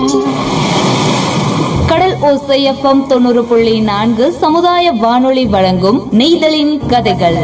கடல் ஓசை எஃப்எம் தொண்ணூறு புள்ளி நான்கு சமுதாய வானொலி வழங்கும் நெய்தலின் கதைகள்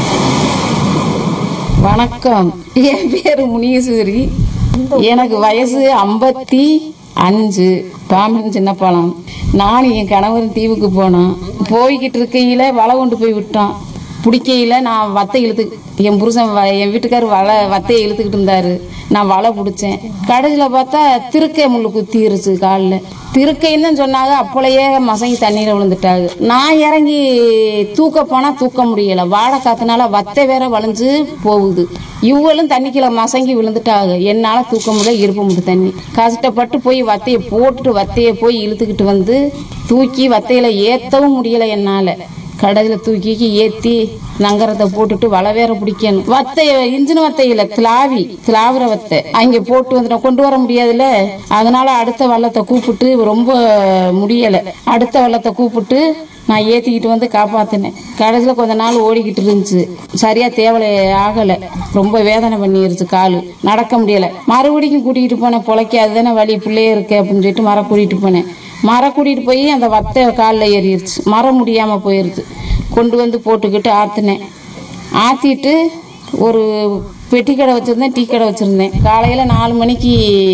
வணக்கம் என் பேரு முனீஸ்வரி எனக்கு வயசு ஐம்பத்தி அஞ்சு பாம்பன் சின்ன பழம் நானும் என் கணவரும் தீவுக்கு போனோம் போய்கிட்டு இருக்கையில வலை கொண்டு போய் விட்டோம் பிடிக்கையில நான் வத்தை இழுத்து என் புருஷன் வ- என் வீட்டுக்காரர் வலை வத்தையை இழுத்துக்கிட்டு இருந்தாரு நான் வலை பிடிச்சேன் கடைசியில் பார்த்தா திருக்கை முள்ளு குத்திருச்சு காலில் திருக்கைன்னு தான் சொன்னாங்க அப்பளையே மசங்கி தண்ணியில் விழுந்துட்டாங்க நான் இறங்கி தூக்க போனால் தூக்க முடியல வாழை காத்துனால வத்தை வேற வளைஞ்சு போகுது இவங்களும் தண்ணிக்குள்ள மசங்கி விழுந்துட்டாங்க என்னால் தூக்க முடியல இருப்ப முடியும் தண்ணி கஷ்டப்பட்டு போய் வத்தையை போட்டுட்டு வத்தையை போய் இழுத்துக்கிட்டு வந்து தூக்கி வத்தையில ஏற்றவும் முடியல என்னால் கடையில் தூக்கி ஏற்றி நங்கரத்தை போட்டுட்டு வலை வேற பிடிக்கணும் வத்தை இன்ஜின் வத்தையில திலாவி திலாவுற வத்தை அங்கே போட்டு வந்துட்டோம் கொண்டு வர முடியாதுல்ல அதனால அடுத்த வள்ளத்தை கூப்பிட்டு ரொம்ப முடியலை அடுத்த வள்ளத்தை கூப்பிட்டு நான் ஏற்றிக்கிட்டு வந்து காப்பாற்றினேன் கடைசியில் கொஞ்ச நாள் ஓடிக்கிட்டு இருந்துச்சு சரியாக தேவலை ஆகலை ரொம்ப வேதனை பண்ணிருச்சு காலு நடக்க முடியலை மறுபடியும் கூட்டிகிட்டு போனேன் பொழைக்காது தானே வழி பிள்ளையே இருக்கு அப்படின்னு சொல்லிட்டு மரம் கூட்டிகிட்டு போனேன் மரம் கூட்டிகிட்டு போய் அந்த வத்தை காலில் ஏறிடுச்சு மரம் முடியாமல் போயிருச்சு கொண்டு வந்து போட்டுக்கிட்டு ஆற்றுனேன் ஆற்றிட்டு ஒரு பெட்டி கடை வச்சுருந்தேன் டீ கடை வச்சுருந்தேன் காலையில் நாலு மணிக்கு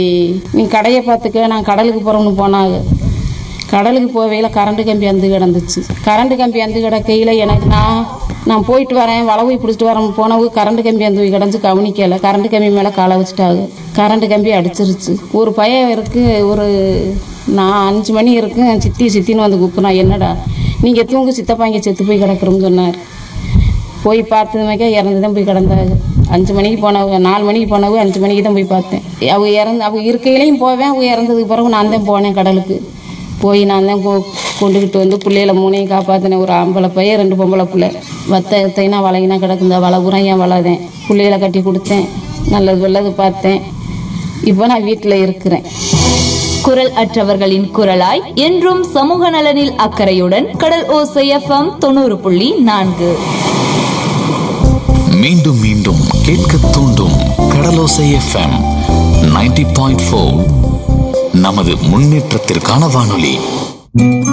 நீ கடையை பார்த்துக்க நான் கடலுக்கு போகிறோம்னு போனாங்க கடலுக்கு போவையில் கரண்ட் கம்பி அந்து கிடந்துச்சு கரண்ட் கம்பி அந்து கிடக்கையில் எனக்கு நான் நான் போயிட்டு வரேன் வளவை பிடிச்சிட்டு வரேன் போனவங்க கரண்ட் கம்பி அந்து கிடந்து கவனிக்கலை கரண்ட் கம்பி மேலே காலை வச்சுட்டாங்க கரண்ட் கம்பி அடிச்சிருச்சு ஒரு பையன் இருக்கு ஒரு நான் அஞ்சு மணி இருக்கு சித்தி சித்தின்னு வந்து கூப்பிட்றா என்னடா நீங்கள் தூங்கு சித்தப்பா இங்கே செத்து போய் கிடக்குறோம்னு சொன்னார் போய் பார்த்ததுமேக்கா இறந்து தான் போய் கிடந்தாங்க அஞ்சு மணிக்கு போனவங்க நாலு மணிக்கு போனவங்க அஞ்சு மணிக்கு தான் போய் பார்த்தேன் அவங்க இறந்து அவங்க இருக்கையிலையும் போவேன் அவங்க இறந்ததுக்கு பிறகு நான் தான் போனேன் கடலுக்கு போய் நான் தான் கொ கொண்டுக்கிட்டு வந்து பிள்ளையில மூணையும் காப்பாற்றினேன் ஒரு ஆம்பளை பையன் ரெண்டு பொம்பளை பிள்ளை வத்த தைனா வளையினா கிடக்குந்த வலை பூரா என் வளதேன் பிள்ளையில கட்டி கொடுத்தேன் நல்லது வெள்ளது பார்த்தேன் இப்போ நான் வீட்டில் இருக்கிறேன் குரல் அற்றவர்களின் குரலாய் என்றும் சமூக நலனில் அக்கறையுடன் கடல் ஓசை எஃப்எம் தொண்ணூறு புள்ளி நான்கு மீண்டும் மீண்டும் கேட்க தூண்டும் கடலோசை எஃப்எம் 90.4 பாயிண்ட் நமது முன்னேற்றத்திற்கான வானொலி